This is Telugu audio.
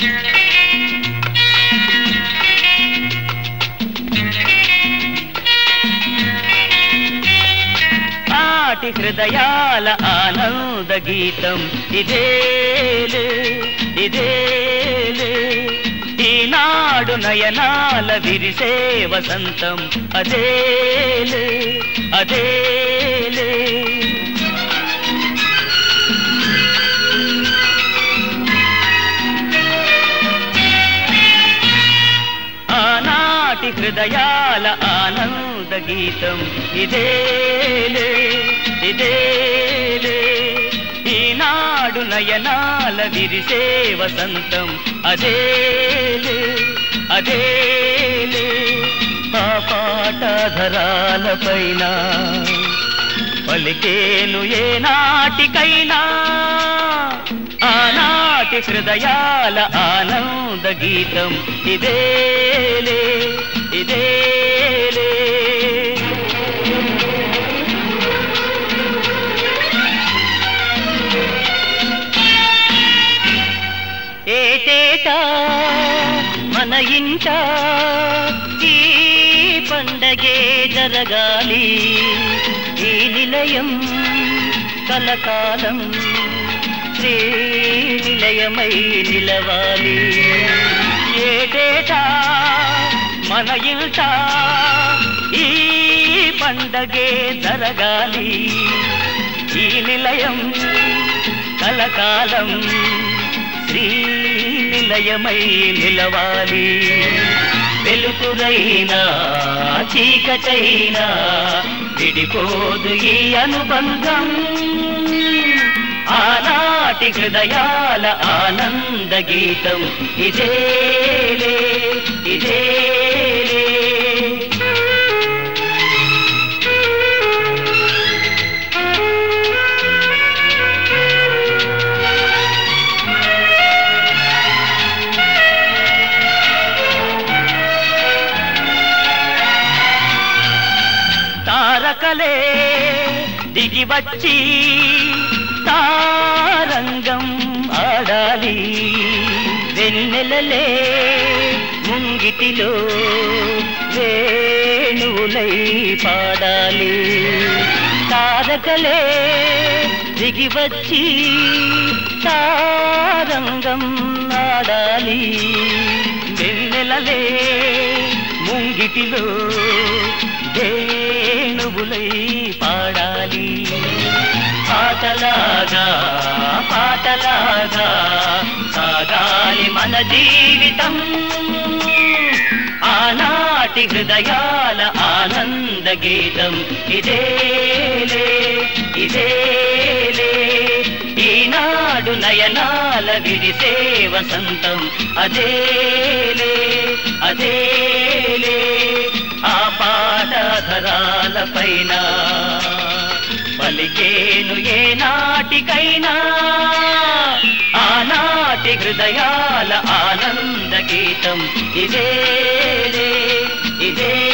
ఆటి హృదయాల ఆనంద గీతం ఇదేలే ఇదేలే ఈనాడు నయనాల విరిసే వసంతం అదేలే అదేలే ఆనాటి హృదయాల ఆనంద గీతం ఇదేలే ఇదేలే ఈనాడు నయనాల విరిసే వసంతం అదేలే అదేలే ఆ పాటధరాలపైన పలికేను ఏ నాటికైనా ఆనాటి హృదయాల ఆనంద గీతం ఇదేలే ఇదేలే ఏటేటా మన ఇంట ఈ పండగే జరగాలి ఈ నిలయం కలకాలం శ్రీ నిలయమై నిలవాలి ఏటేటా మన ఇంట ఈ పండగే జరగాలి ఈ నిలయం కలకాలం శ్రీ నిలయమై నిలవాలి వెలుతురైనా చీకటైనా విడిపోదు ఈ అనుబంధం ఆనాటి హృదయాల ఆనంద గీతం ఇదేలే ఇదేలే తారకలే దిగి వచ్చి తారంగం ఆడాలి వెన్నెలలే ముంగిటిలో వేణువులై పాడాలి తారకలే దిగి వచ్చి తారంగం ఆడాలి వెన్నెలలే ముంగిటిలో వేణువులై పాడాలి పాటలాగా పాటలాగా సాగాలి మన జీవితం ఆనాటి హృదయాల ఆనంద గీతం ఇదేలే ఇదేలే ఈనాడు నయనాల విరిసే వసంతం అదేలే అదేలే ఆ పాటధరాల పైన పలికేను ఏ నాటికైనా ఆనాటి హృదయాల ఆనంద గీతం ఇదేలే ఇదే